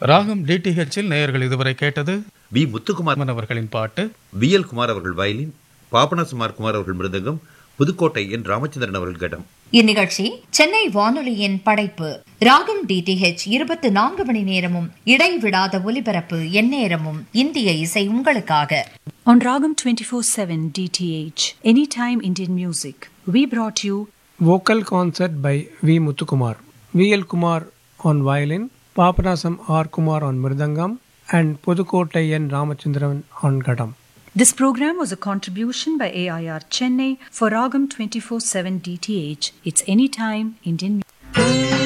ராகம் டிடிஹெச்சில் நேயர்கள் இதுவரை கேட்டது வி முத்துக்குமார் மன் அவர்களின் பாட்டு வி எல் குமார் அவர்கள் வயலின் பாபநாசமார் குமார் அவர்கள் மிருதங்கம் புதுக்கோட்டை என் ராமச்சந்திரன் அவர்கள் கடம் இந்நிகழ்ச்சி சென்னை வானொலியின் படைப்பு ராகம் டிடிஹெச் இருபத்தி நான்கு மணி நேரமும் இடைவிடாத ஒலிபரப்பு எந்நேரமும் இந்திய இசை உங்களுக்காக On Ragam 24/7 DTH, Anytime Indian Music, we brought you Vocal concert by V. Muthukumar. V. L. Kumar on violin, Papanasam R. Kumar on mridangam, and Pudukottai N. Ramachandran on gadam. This program was a contribution by AIR Chennai for Ragam 24/7 DTH. It's Anytime Indian